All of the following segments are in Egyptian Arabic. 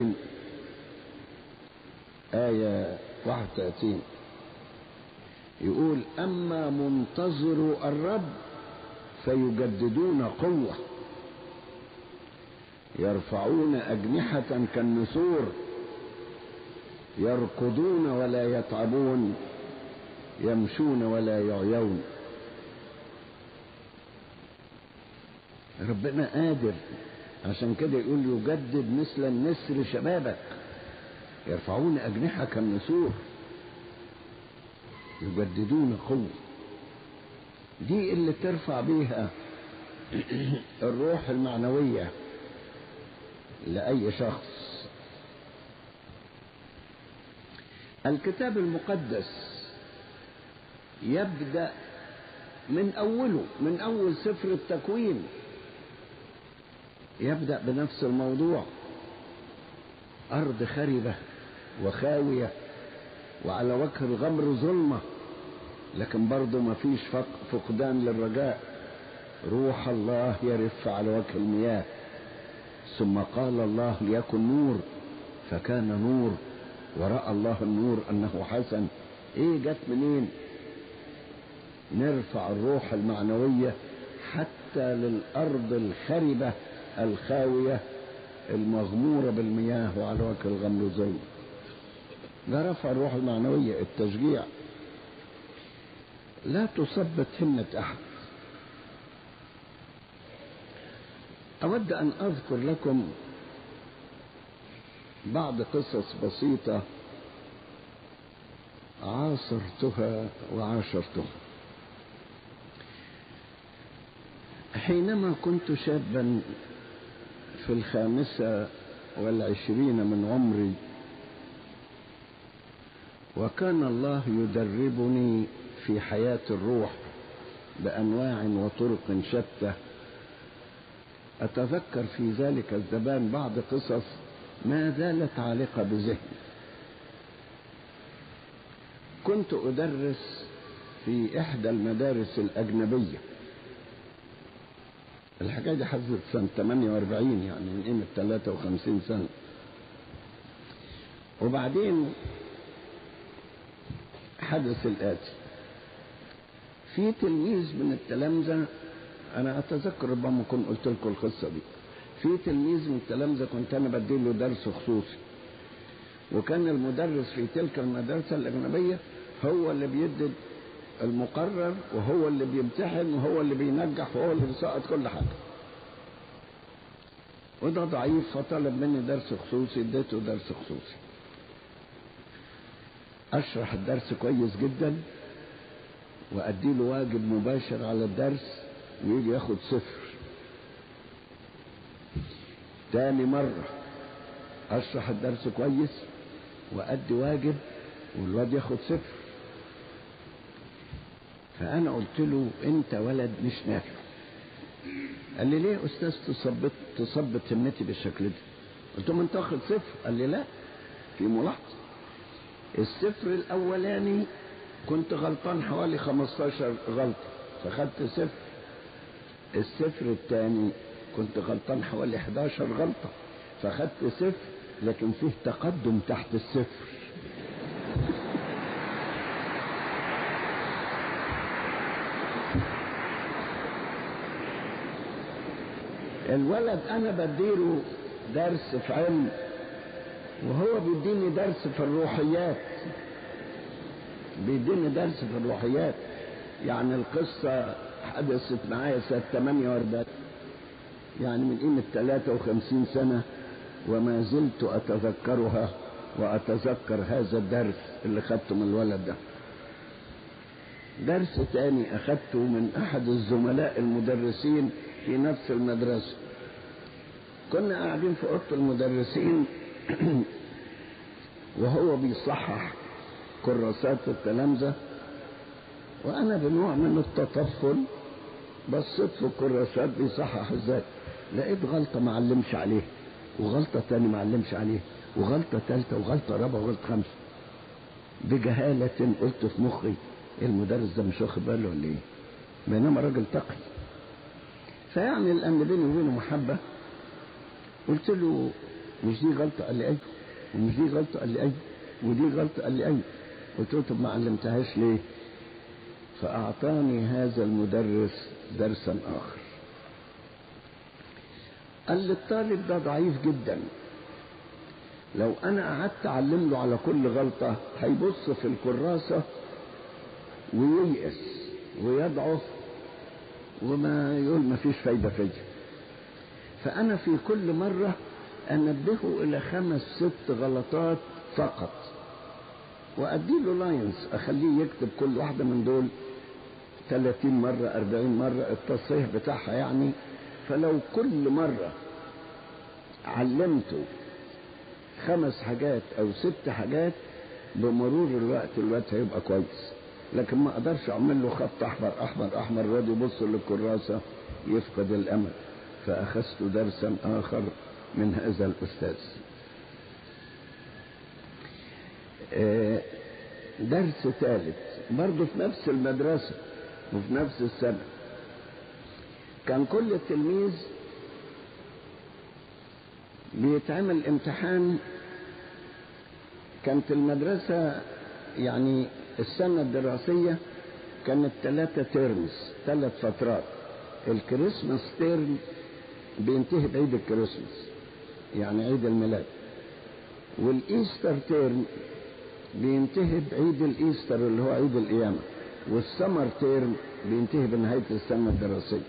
آية 31 يقول أما منتظر الرب فيجددون قوة يرفعون أجنحة كالنسور يركضون ولا يتعبون يمشون ولا يعيون ربنا قادر عشان كده يقول يجدد مثل النسر شبابك يرفعون أجنحة كالنسور يجددون قوة دي اللي ترفع بيها الروح المعنوية لأي شخص الكتاب المقدس يبدأ من أوله من أول سفر التكوين يبدأ بنفس الموضوع أرض خربة وخاوية وعلى وجه الغمر ظلمة لكن برضه ما فيش فقدان للرجاء روح الله يرف على وجه المياه ثم قال الله ليكن نور فكان نور ورأى الله النور أنه حسن إيه جت منين نرفع الروح المعنوية حتى للأرض الخربة الخاوية المغمورة بالمياه وعلى وجه الغمر ظلم ده رفع الروح المعنوية التشجيع لا تثبت همة أحد أود أن أذكر لكم بعض قصص بسيطة عاصرتها وعاشرتها حينما كنت شابا في الخامسة والعشرين من عمري وكان الله يدربني في حياة الروح بأنواع وطرق شتى أتذكر في ذلك الزمان بعض قصص ما زالت عالقة بذهني كنت أدرس في إحدى المدارس الأجنبية الحكاية دي حدثت سنة 48 يعني من قيمة 53 سنة وبعدين حدث الآتي في تلميذ من التلامذة أنا أتذكر ربما كنت قلت لكم القصة دي في تلميذ من التلامذة كنت أنا بديله درس خصوصي وكان المدرس في تلك المدرسة الأجنبية هو اللي بيدي المقرر وهو اللي بيمتحن وهو اللي بينجح وهو اللي بيسقط كل حاجة وده ضعيف فطلب مني درس خصوصي اديته درس خصوصي اشرح الدرس كويس جدا وادي له واجب مباشر على الدرس ويجي ياخد صفر تاني مرة اشرح الدرس كويس وادي واجب والواد ياخد صفر فانا قلت له انت ولد مش نافع قال لي ليه يا استاذ تثبت تثبت همتي بالشكل ده قلت له انت واخد صفر قال لي لا في ملاحظه الصفر الاولاني كنت غلطان حوالي 15 غلطه فخدت صفر الصفر الثاني كنت غلطان حوالي 11 غلطه فخدت صفر لكن فيه تقدم تحت الصفر الولد انا بديله درس في علم وهو بيديني درس في الروحيات بيديني درس في الروحيات يعني القصة حدثت معايا سنة 48 يعني من قيمة 53 سنة وما زلت أتذكرها وأتذكر هذا الدرس اللي خدته من الولد ده درس تاني أخدته من أحد الزملاء المدرسين في نفس المدرسة كنا قاعدين في أوضة المدرسين وهو بيصحح كراسات التلامذة وأنا بنوع من التطفل بصيت في الكراسات بيصحح ازاي لقيت غلطة ما علمش عليها وغلطة تاني ما علمش عليها وغلطة تالتة وغلطة رابعة وغلطة خمسة بجهالة قلت في مخي المدرس ده مش واخد باله ولا ايه بينما راجل تقي فيعني الأمر بيني وبينه محبة قلت له مش دي غلطة قال لي أيوه ومش دي غلطة قال لي أيوه ودي غلطة قال لي أيوه قلت له طب ما علمتهاش ليه فأعطاني هذا المدرس درسا آخر قال لي الطالب ده ضعيف جدا لو أنا قعدت أعلم له على كل غلطة هيبص في الكراسة وييأس ويضعف وما يقول ما فيش فايدة فيا فأنا في كل مرة أنبهه إلى خمس ست غلطات فقط وأديله لاينز أخليه يكتب كل واحدة من دول 30 مرة 40 مرة التصحيح بتاعها يعني فلو كل مرة علمته خمس حاجات أو ست حاجات بمرور الوقت الوقت هيبقى كويس لكن ما اقدرش اعمل له خط احمر احمر احمر الواد يبص للكراسه يفقد الامل فاخذت درسا اخر من هذا الاستاذ درس ثالث برضه في نفس المدرسه وفي نفس السنه كان كل تلميذ بيتعمل امتحان كانت المدرسه يعني السنة الدراسية كانت ثلاثة تيرمز ثلاث فترات الكريسماس تيرم بينتهي بعيد الكريسماس يعني عيد الميلاد والايستر تيرم بينتهي بعيد الايستر اللي هو عيد القيامة والسمر تيرم بينتهي بنهاية السنة الدراسية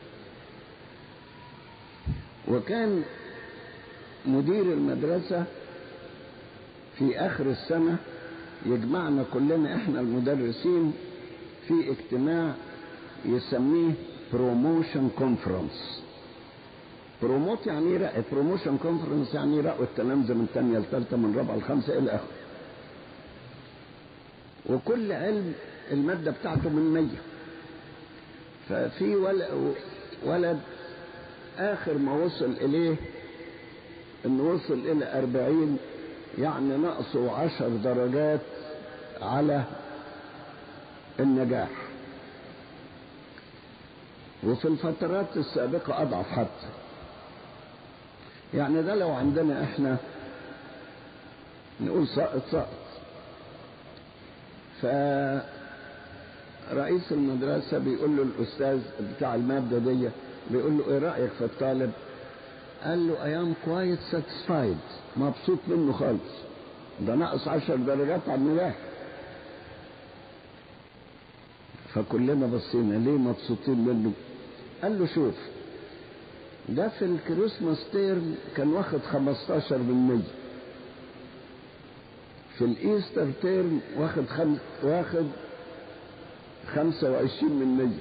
وكان مدير المدرسة في آخر السنة يجمعنا كلنا احنا المدرسين في اجتماع يسميه بروموشن كونفرنس بروموت يعني رأي بروموشن كونفرنس يعني رأوا التلامذة من تانية لثالثة من رابعة لخمسة إلى آخره وكل علم المادة بتاعته من مية ففي ولد آخر ما وصل إليه إنه وصل إلى أربعين يعني نقصوا عشر درجات على النجاح وفي الفترات السابقة أضعف حتى يعني ده لو عندنا احنا نقول سقط سقط فرئيس المدرسة بيقول له الأستاذ بتاع المادة دي بيقول له إيه رأيك في الطالب؟ قال له I am quite satisfied مبسوط منه خالص ده ناقص عشر درجات على النجاح فكلنا بصينا ليه مبسوطين منه قال له شوف ده في الكريسماس تيرم كان واخد 15 من مية في الايستر تيرم واخد خم... واخد 25 من مية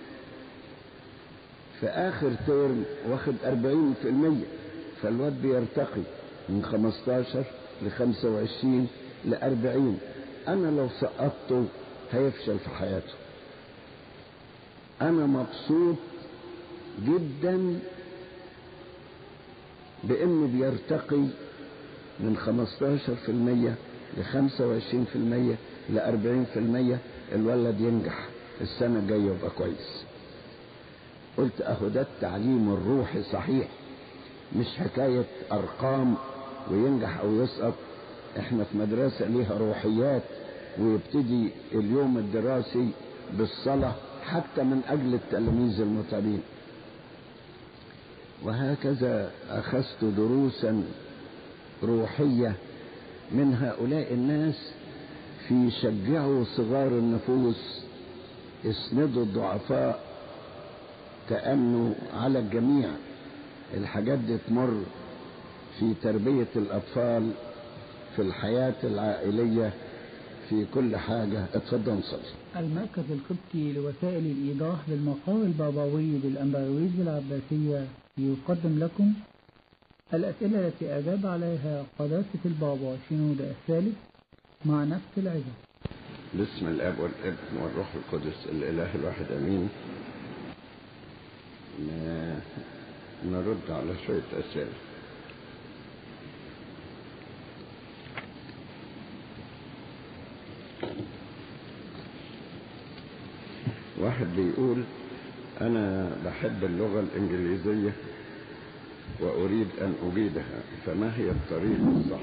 في اخر تيرم واخد 40 في المية فالواد بيرتقي من 15 ل 25 ل 40 انا لو سقطته هيفشل في حياته انا مبسوط جدا بانه بيرتقي من 15% ل 25% ل 40% الولد ينجح السنة الجاية يبقى كويس قلت اهو ده التعليم الروحي صحيح مش حكاية ارقام وينجح او يسقط احنا في مدرسة ليها روحيات ويبتدي اليوم الدراسي بالصلاة حتى من اجل التلاميذ المتعبين وهكذا اخذت دروسا روحية من هؤلاء الناس في شجعوا صغار النفوس اسندوا الضعفاء تأمنوا على الجميع الحاجات دي تمر في تربية الأطفال في الحياة العائلية في كل حاجة اتفضل صلي المركز القبطي لوسائل الإيضاح للمقام البابوي بالأمبرويز العباسية يقدم لكم الأسئلة التي أجاب عليها قداسة البابا شنودة الثالث مع نفس العزة باسم الاب والابن والروح القدس الاله الواحد امين ن- نرد على شويه اسئله واحد بيقول انا بحب اللغه الانجليزيه وأريد أن أجيدها فما هي الطريقة الصح